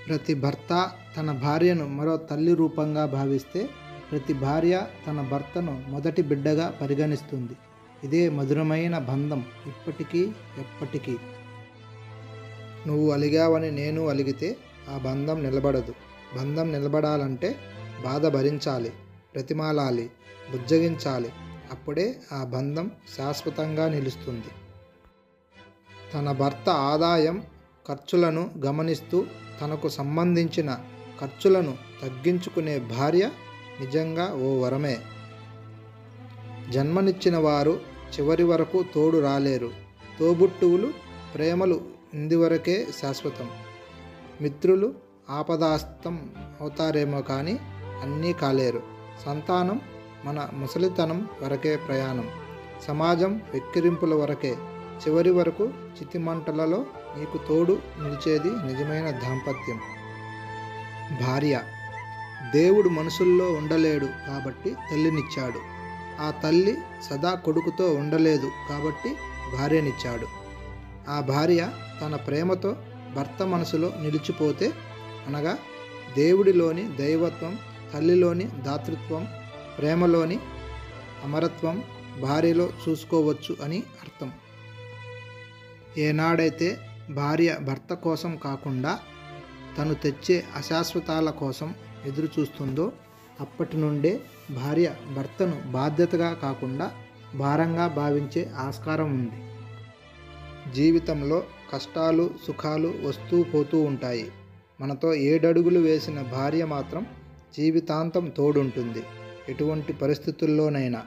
ప్రతి భర్త తన భార్యను మరో తల్లి రూపంగా భావిస్తే ప్రతి భార్య తన భర్తను మొదటి బిడ్డగా పరిగణిస్తుంది ఇదే మధురమైన బంధం ఇప్పటికీ ఎప్పటికీ నువ్వు అలిగావని నేను అలిగితే ఆ బంధం నిలబడదు బంధం నిలబడాలంటే బాధ భరించాలి ప్రతిమాలాలి బుజ్జగించాలి అప్పుడే ఆ బంధం శాశ్వతంగా నిలుస్తుంది తన భర్త ఆదాయం ఖర్చులను గమనిస్తూ తనకు సంబంధించిన ఖర్చులను తగ్గించుకునే భార్య నిజంగా ఓ వరమే జన్మనిచ్చిన వారు చివరి వరకు తోడు రాలేరు తోబుట్టువులు ప్రేమలు ఇందివరకే శాశ్వతం మిత్రులు ఆపదాస్తం అవుతారేమో కానీ అన్నీ కాలేరు సంతానం మన ముసలితనం వరకే ప్రయాణం సమాజం వెక్కిరింపుల వరకే చివరి వరకు చితిమంటలలో నీకు తోడు నిలిచేది నిజమైన దాంపత్యం భార్య దేవుడు మనుషుల్లో ఉండలేడు కాబట్టి తల్లినిచ్చాడు ఆ తల్లి సదా కొడుకుతో ఉండలేదు కాబట్టి భార్యనిచ్చాడు ఆ భార్య తన ప్రేమతో భర్త మనసులో నిలిచిపోతే అనగా దేవుడిలోని దైవత్వం తల్లిలోని దాతృత్వం ప్రేమలోని అమరత్వం భార్యలో చూసుకోవచ్చు అని అర్థం ఏనాడైతే భార్య భర్త కోసం కాకుండా తను తెచ్చే అశాశ్వతాల కోసం ఎదురు చూస్తుందో అప్పటి నుండే భార్య భర్తను బాధ్యతగా కాకుండా భారంగా భావించే ఆస్కారం ఉంది జీవితంలో కష్టాలు సుఖాలు వస్తూ పోతూ ఉంటాయి మనతో ఏడడుగులు వేసిన భార్య మాత్రం జీవితాంతం తోడుంటుంది ఎటువంటి పరిస్థితుల్లోనైనా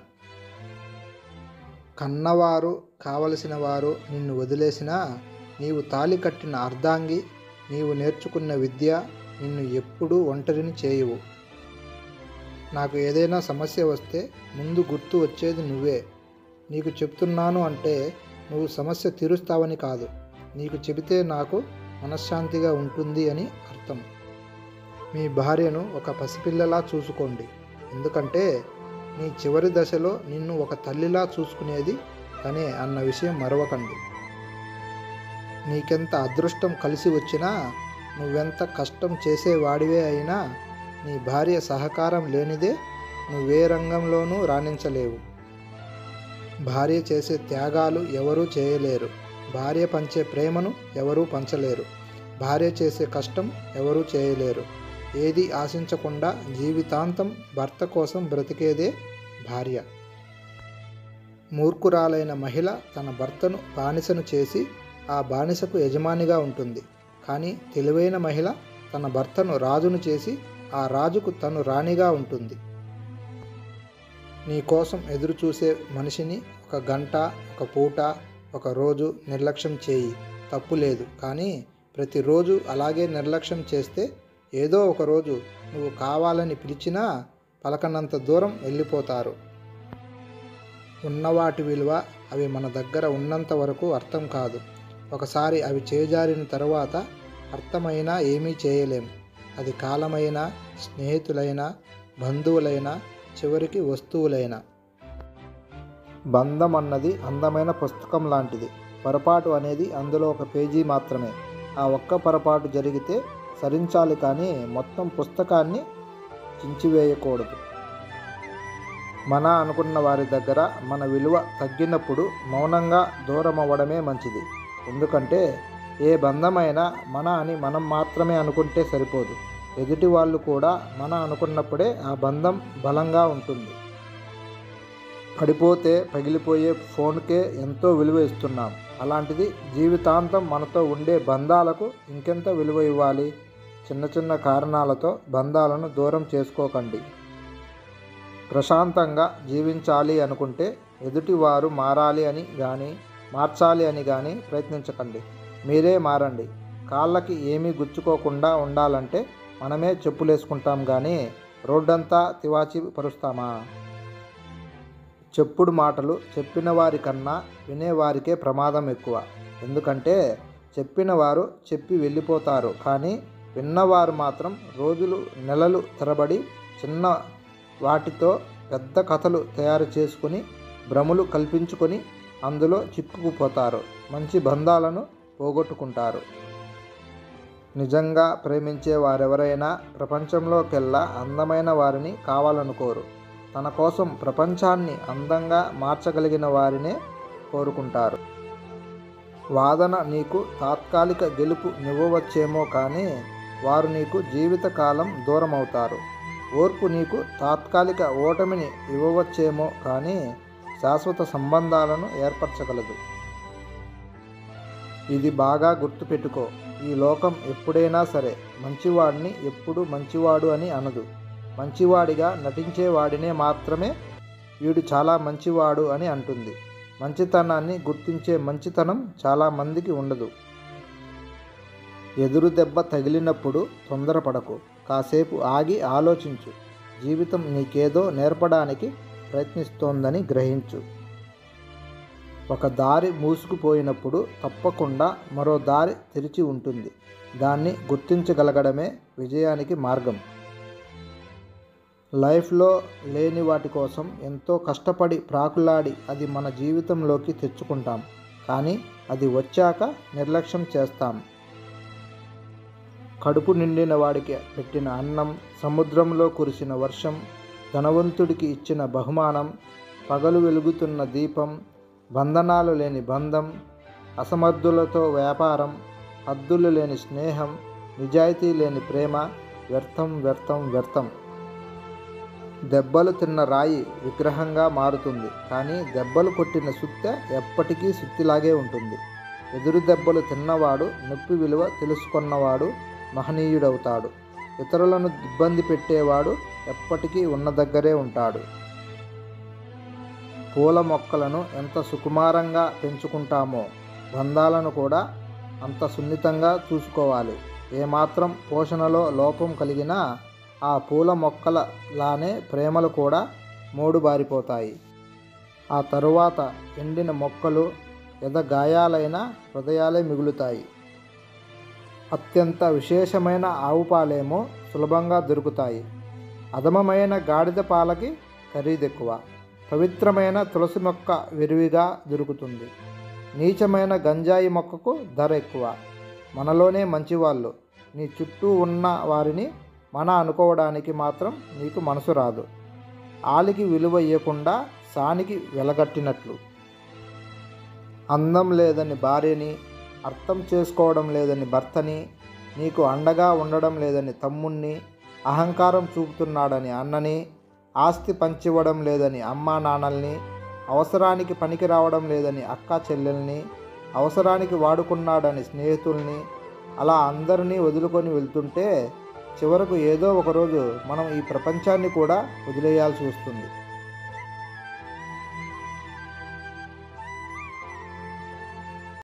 కన్నవారు కావలసిన వారు నిన్ను వదిలేసినా నీవు తాలి కట్టిన అర్ధాంగి నీవు నేర్చుకున్న విద్య నిన్ను ఎప్పుడూ ఒంటరిని చేయవు నాకు ఏదైనా సమస్య వస్తే ముందు గుర్తు వచ్చేది నువ్వే నీకు చెప్తున్నాను అంటే నువ్వు సమస్య తీరుస్తావని కాదు నీకు చెబితే నాకు మనశ్శాంతిగా ఉంటుంది అని అర్థం మీ భార్యను ఒక పసిపిల్లలా చూసుకోండి ఎందుకంటే నీ చివరి దశలో నిన్ను ఒక తల్లిలా చూసుకునేది తనే అన్న విషయం మరవకండి నీకెంత అదృష్టం కలిసి వచ్చినా నువ్వెంత కష్టం చేసేవాడివే అయినా నీ భార్య సహకారం లేనిదే నువ్వే రంగంలోనూ రాణించలేవు భార్య చేసే త్యాగాలు ఎవరూ చేయలేరు భార్య పంచే ప్రేమను ఎవరూ పంచలేరు భార్య చేసే కష్టం ఎవరూ చేయలేరు ఏది ఆశించకుండా జీవితాంతం భర్త కోసం బ్రతికేదే భార్య మూర్ఖురాలైన మహిళ తన భర్తను బానిసను చేసి ఆ బానిసకు యజమానిగా ఉంటుంది కానీ తెలివైన మహిళ తన భర్తను రాజును చేసి ఆ రాజుకు తను రాణిగా ఉంటుంది నీ కోసం ఎదురు చూసే మనిషిని ఒక గంట ఒక పూట ఒక రోజు నిర్లక్ష్యం చేయి తప్పు లేదు కానీ ప్రతిరోజు అలాగే నిర్లక్ష్యం చేస్తే ఏదో ఒక రోజు నువ్వు కావాలని పిలిచినా పలకనంత దూరం వెళ్ళిపోతారు ఉన్నవాటి విలువ అవి మన దగ్గర ఉన్నంత వరకు అర్థం కాదు ఒకసారి అవి చేజారిన తరువాత అర్థమైనా ఏమీ చేయలేం అది కాలమైనా స్నేహితులైనా బంధువులైనా చివరికి వస్తువులైనా బంధం అన్నది అందమైన పుస్తకం లాంటిది పొరపాటు అనేది అందులో ఒక పేజీ మాత్రమే ఆ ఒక్క పొరపాటు జరిగితే సరించాలి కానీ మొత్తం పుస్తకాన్ని చించివేయకూడదు మన అనుకున్న వారి దగ్గర మన విలువ తగ్గినప్పుడు మౌనంగా దూరం అవ్వడమే మంచిది ఎందుకంటే ఏ బంధమైనా మన అని మనం మాత్రమే అనుకుంటే సరిపోదు ఎదుటి వాళ్ళు కూడా మన అనుకున్నప్పుడే ఆ బంధం బలంగా ఉంటుంది పడిపోతే పగిలిపోయే ఫోన్కే ఎంతో విలువ ఇస్తున్నాం అలాంటిది జీవితాంతం మనతో ఉండే బంధాలకు ఇంకెంత విలువ ఇవ్వాలి చిన్న చిన్న కారణాలతో బంధాలను దూరం చేసుకోకండి ప్రశాంతంగా జీవించాలి అనుకుంటే ఎదుటివారు మారాలి అని కానీ మార్చాలి అని కానీ ప్రయత్నించకండి మీరే మారండి కాళ్ళకి ఏమీ గుచ్చుకోకుండా ఉండాలంటే మనమే చెప్పులేసుకుంటాం కానీ రోడ్డంతా తివాచి పరుస్తామా చెప్పుడు మాటలు చెప్పిన వారి కన్నా వినేవారికే ప్రమాదం ఎక్కువ ఎందుకంటే చెప్పిన వారు చెప్పి వెళ్ళిపోతారు కానీ విన్నవారు మాత్రం రోజులు నెలలు తరబడి చిన్న వాటితో పెద్ద కథలు తయారు చేసుకుని భ్రమలు కల్పించుకొని అందులో చిక్కుకుపోతారు మంచి బంధాలను పోగొట్టుకుంటారు నిజంగా ప్రేమించే వారెవరైనా ప్రపంచంలోకెల్లా అందమైన వారిని కావాలనుకోరు తన కోసం ప్రపంచాన్ని అందంగా మార్చగలిగిన వారినే కోరుకుంటారు వాదన నీకు తాత్కాలిక గెలుపు నివ్వవచ్చేమో కానీ వారు నీకు జీవితకాలం దూరం అవుతారు ఓర్పు నీకు తాత్కాలిక ఓటమిని ఇవ్వవచ్చేమో కానీ శాశ్వత సంబంధాలను ఏర్పరచగలదు ఇది బాగా గుర్తుపెట్టుకో ఈ లోకం ఎప్పుడైనా సరే మంచివాడిని ఎప్పుడు మంచివాడు అని అనదు మంచివాడిగా నటించేవాడినే మాత్రమే వీడు చాలా మంచివాడు అని అంటుంది మంచితనాన్ని గుర్తించే మంచితనం చాలామందికి ఉండదు ఎదురు దెబ్బ తగిలినప్పుడు తొందరపడకు కాసేపు ఆగి ఆలోచించు జీవితం నీకేదో నేర్పడానికి ప్రయత్నిస్తోందని గ్రహించు ఒక దారి మూసుకుపోయినప్పుడు తప్పకుండా మరో దారి తెరిచి ఉంటుంది దాన్ని గుర్తించగలగడమే విజయానికి మార్గం లైఫ్లో లేని వాటి కోసం ఎంతో కష్టపడి ప్రాకులాడి అది మన జీవితంలోకి తెచ్చుకుంటాం కానీ అది వచ్చాక నిర్లక్ష్యం చేస్తాం కడుపు నిండిన వాడికి పెట్టిన అన్నం సముద్రంలో కురిసిన వర్షం ధనవంతుడికి ఇచ్చిన బహుమానం పగలు వెలుగుతున్న దీపం బంధనాలు లేని బంధం అసమర్థులతో వ్యాపారం హద్దులు లేని స్నేహం నిజాయితీ లేని ప్రేమ వ్యర్థం వ్యర్థం వ్యర్థం దెబ్బలు తిన్న రాయి విగ్రహంగా మారుతుంది కానీ దెబ్బలు కొట్టిన సుత్తె ఎప్పటికీ సుత్తిలాగే ఉంటుంది ఎదురు దెబ్బలు తిన్నవాడు నొప్పి విలువ తెలుసుకున్నవాడు మహనీయుడవుతాడు ఇతరులను ఇబ్బంది పెట్టేవాడు ఎప్పటికీ ఉన్న దగ్గరే ఉంటాడు పూల మొక్కలను ఎంత సుకుమారంగా పెంచుకుంటామో బంధాలను కూడా అంత సున్నితంగా చూసుకోవాలి ఏమాత్రం పోషణలో లోపం కలిగినా ఆ పూల మొక్కలలానే ప్రేమలు కూడా మూడుబారిపోతాయి ఆ తరువాత ఎండిన మొక్కలు ఎద గాయాలైన హృదయాలే మిగులుతాయి అత్యంత విశేషమైన ఆవు పాలేమో సులభంగా దొరుకుతాయి అధమమైన గాడిద పాలకి ఖరీదెక్కువ పవిత్రమైన తులసి మొక్క విరివిగా దొరుకుతుంది నీచమైన గంజాయి మొక్కకు ధర ఎక్కువ మనలోనే మంచివాళ్ళు నీ చుట్టూ ఉన్న వారిని మన అనుకోవడానికి మాత్రం నీకు మనసు రాదు ఆలికి విలువ ఇవ్వకుండా సానికి వెలగట్టినట్లు అందం లేదని భార్యని అర్థం చేసుకోవడం లేదని భర్తని నీకు అండగా ఉండడం లేదని తమ్ముణ్ణి అహంకారం చూపుతున్నాడని అన్నని ఆస్తి పంచివ్వడం లేదని అమ్మా నాన్నల్ని అవసరానికి పనికి రావడం లేదని అక్క చెల్లెల్ని అవసరానికి వాడుకున్నాడని స్నేహితుల్ని అలా అందరినీ వదులుకొని వెళ్తుంటే చివరకు ఏదో ఒకరోజు మనం ఈ ప్రపంచాన్ని కూడా వదిలేయాల్సి వస్తుంది